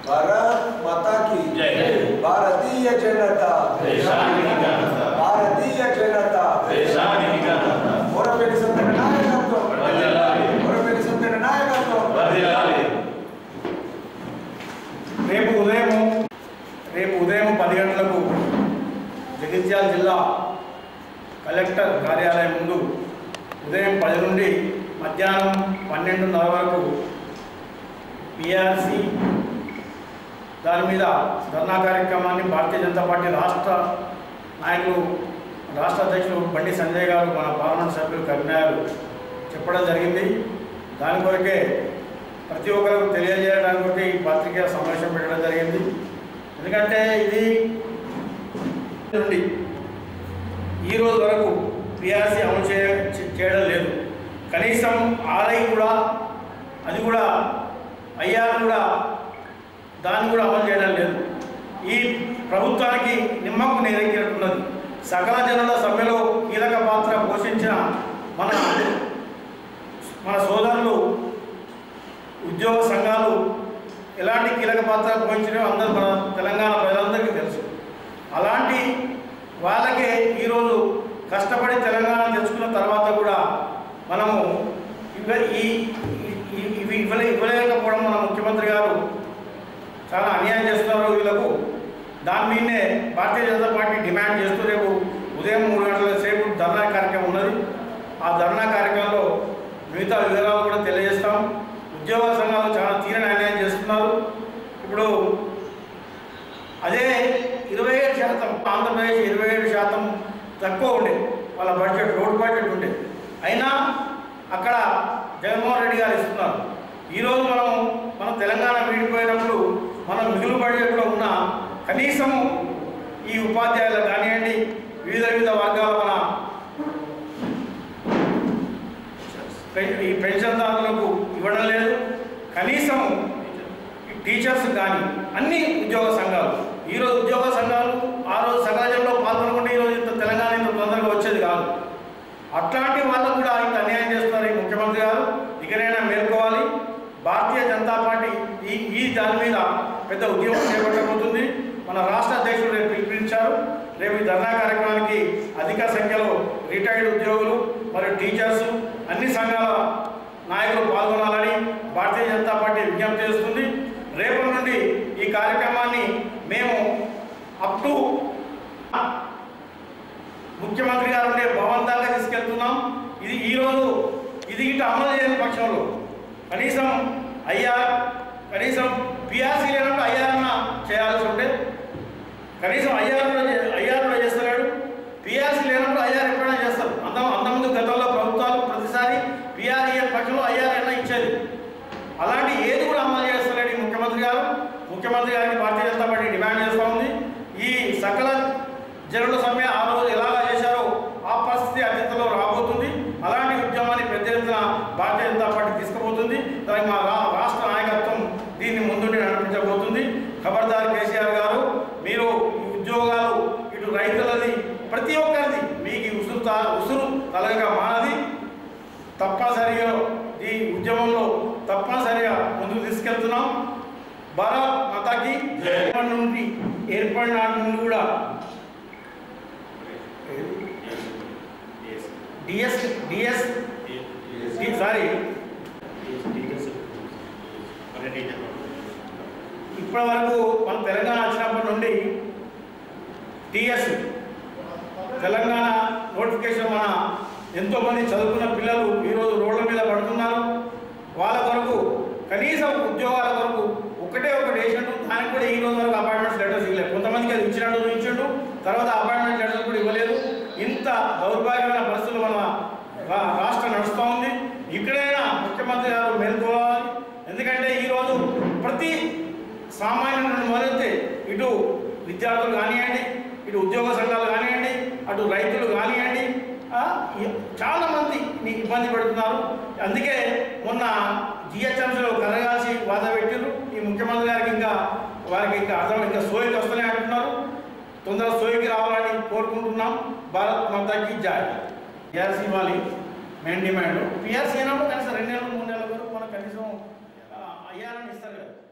భారత్ మాతా key జై. భారతీయ జనతా దేశానికి ఘనత. భారతీయ జనతా దేశానికి ఘనత. మొరపెల్లి సంతన నాయకత్వం వర్ధిల్లాలి. మొరపెల్లి సంతన నాయకత్వం వర్ధిల్లాలి. రేపు ఉదయం రేపు ఉదయం పది గంటలకు జగిత్యాల జిల్లా కలెక్టర్ కార్యాలయం ముందు ఉదయం పది నుండి మధ్యాహ్నం పన్నెండున్నర వరకు పిఆర్సి దాని మీద ధర్నా కార్యక్రమాన్ని భారతీయ జనతా పార్టీ రాష్ట్ర నాయకులు రాష్ట్ర అధ్యక్షులు బండి సంజయ్ గారు మన పార్లమెంట్ సభ్యులు కన్యాలు చెప్పడం జరిగింది దాని కొరకే ప్రతి ఒక్కరికి తెలియజేయడానికి కొరకే ఈ పత్రికా సమావేశం పెట్టడం జరిగింది ఎందుకంటే ఇది నుండి ఈ రోజు వరకు పిఆర్సీ అమలు చేయ చే- చేయడం లేదు కనీసం ఆర్ఐ కూడా అది కూడా ఐఆర్ కూడా దాన్ని కూడా అమలు చేయడం లేదు ఈ ప్రభుత్వానికి నిమ్మకు నీరెక్కినట్టున్నది సకల జనుల సమ్మెలో కీలక పాత్ర పోషించిన మన మన సోదరులు ఉద్యోగ సంఘాలు ఎలాంటి కీలక పాత్ర పోషించినో అందరూ మన తెలంగాణ ప్రజలందరికీ తెలుసు అలాంటి వాళ్ళకే ఈరోజు కష్టపడి తెలంగాణ తెచ్చుకున్న తర్వాత కూడా మనము ఇవ ఈ ఈ- ఈ- ఇవి ఇవ్వలే ఇవ్వలేకపోవడం మన ముఖ్యమంత్రి గారు చాలా అన్యాయం చేస్తున్నారు వీళ్ళకు దాని మీదనే భారతీయ జనతా పార్టీ డిమాండ్ చేస్తూ రేపు ఉదయం మూడు గంటల సేపు ధర్నా కార్యక్రమం ఉన్నది ఆ ధర్నా కార్యక్రమంలో మిగతా వివరాలు కూడా తెలియజేస్తాం ఉద్యోగ సంఘాలు చాలా తీరని అన్యాయం చేస్తున్నారు ఇప్పుడు అదే ఇరవై ఏడు శాతం ఆంధ్రప్రదేశ్ ఇరవై ఏడు శాతం తక్కువ ఉండే వాళ్ళ బడ్జెట్ రోడ్ బడ్జెట్ ఉండే అయినా అక్కడ జగన్మోహన్ రెడ్డి గారు ఇస్తున్నారు ఈరోజు మనం మన తెలంగాణ విడిపోయినప్పుడు మన మిగులు బడ్జెట్లో ఉన్న కనీసం ఈ ఉపాధ్యాయులకు కానివ్వండి వివిధ వివిధ వర్గాల మన పెన్- ఈ పెన్షన్దారులకు ఇవ్వడం లేదు కనీసం ఈ టీచర్స్ కానీ అన్ని ఉద్యోగ సంఘాలు ఈరోజు ఉద్యోగ సంఘాలు ఆ రోజు సమాజంలో పాల్గొనకుండా ఈరోజు ఇంత తెలంగాణ ఇంత తొందరగా వచ్చేది కాదు అట్లాంటి వాళ్ళకు కూడా ఇంత అన్యాయం చేస్తున్నారు ఈ ముఖ్యమంత్రి గారు ఇకనైనా మేల్కోవాలి భారతీయ జనతా పార్టీ ఈ ఈ దాని మీద పెద్ద ఉద్యమం చేపట్టబోతుంది మన రాష్ట్ర అధ్యక్షుడు రేపు పిలుపునిచ్చారు రేపు ఈ ధర్నా కార్యక్రమానికి అధిక సంఖ్యలో రిటైర్డ్ ఉద్యోగులు మరియు టీచర్స్ అన్ని సంఘాల నాయకులు పాల్గొనాలని భారతీయ జనతా పార్టీ విజ్ఞప్తి చేస్తుంది రేపటి నుండి ఈ కార్యక్రమాన్ని మేము అప్ టు ముఖ్యమంత్రి గారు ఉండే భవన్ దాకా తీసుకెళ్తున్నాం ఇది ఈరోజు ఇది ఇటు అమలు చేయని పక్షంలో కనీసం ఐఆర్ కనీసం పిఆర్సీ లేనప్పుడు ఐఆర్ అన్న చేయాల్సి ఉంటే కనీసం ఐఆర్ కూడా చే- ఐఆర్ కూడా చేస్తున్నాడు పిఆర్సీ లేనప్పుడు ఐఆర్ ఎప్పుడైనా చేస్తారు అంత అంతకుముందు గతంలో ప్రభుత్వాలు ప్రతిసారి పిఆర్ఈ పక్షంలో ఐఆర్ అయినా ఇచ్చేది అలాంటి ఏది కూడా అమలు చేస్తలేడు ఈ ముఖ్యమంత్రి గారు ముఖ్యమంత్రి గారిని భారతీయ జనతా పార్టీ డిమాండ్ చేస్తూ ఉంది ఈ సకల జనుల సమ్మె ఆ రోజు ఎలాగా చేశారో ఆ పరిస్థితి అత్యంతలో రాబోతుంది అలాంటి ఉద్యమాన్ని పెద్ద ఎత్తున భారతీయ జనతా పార్టీ తీసుకుపోతుంది దానికి మా రా- రాష్ట్ర నాయకత్వం దీన్ని ముందుండి నడిపించబోతుంది ఖబర్దార్ కేసీఆర్ గారు మీరు ఈ ఉద్యోగాలు ఇటు రైతులది ప్రతి ఒక్కరిది మీకు ఈ ఉసురు తా ఉసురు తలగగా మానది తప్పనిసరిగా ఈ ఉద్యమంలో తప్పనిసరిగా ముందుకు తీసుకెళ్తున్నాం భారత్ మాతాకి ఏర్పడి నుండి ఏర్పడిన నాటి నుండి కూడా డిఎస్ డిఎస్ సారీ ఇప్పటి వరకు మన తెలంగాణ వచ్చినప్పటి నుండి టిఎస్ తెలంగాణ నోటిఫికేషన్ మన ఎంతోమంది చదువుకున్న పిల్లలు ఈరోజు రోడ్ల మీద పడుతున్నారు వాళ్ళ కొరకు కనీసం ఉద్యోగాల కొరకు ఒకటే ఒకటి వేసినట్టు దానికి కూడా ఈ రోజు వరకు అపాయింట్మెంట్స్ లెటర్స్ ఇవ్వలేదు కొంతమందికి అది ఇచ్చినట్టు ఇచ్చిండు తర్వాత అపాయింట్మెంట్ లెటర్స్ కూడా ఇవ్వలేదు ఇంత దౌర్భాగ్యమైన పరిస్థితులు మన రా- రాష్ట్రం నడుస్తూ ఉంది ఇక్కడైనా ముఖ్యమంత్రి గారు మేల్కోవాలి ఎందుకంటే ఈరోజు ప్రతి సామాన్యులను మొదలైతే ఇటు విద్యార్థులు కానివ్వండి ఇటు ఉద్యోగ సంఘాలు కానివ్వండి అటు రైతులు కానివ్వండి ఆ, ఈ- చాలా మంది ని ఇబ్బంది పెడుతున్నారు అందుకే మొన్న జిహెచ్ఎంసీలో కరగాల్సి వాద పెట్టారు ఈ ముఖ్యమంత్రి గారికి ఇంకా వారికి ఇంకా అర్థం ఇంకా సోయికి వస్తూనే అంటున్నారు తొందరగా సోయికి రావాలని కోరుకుంటున్నాం భారత్ మాతాకి జాయ్ పిఆర్సీ ఇవ్వాలి మెయిన్ డిమాండ్ పిఆర్సీ అయినప్పుడు కనీసం రెండు నెలలు మూడు నెలల వరకు మనకు కనీసం అయ్యారని ఇస్తారు కదా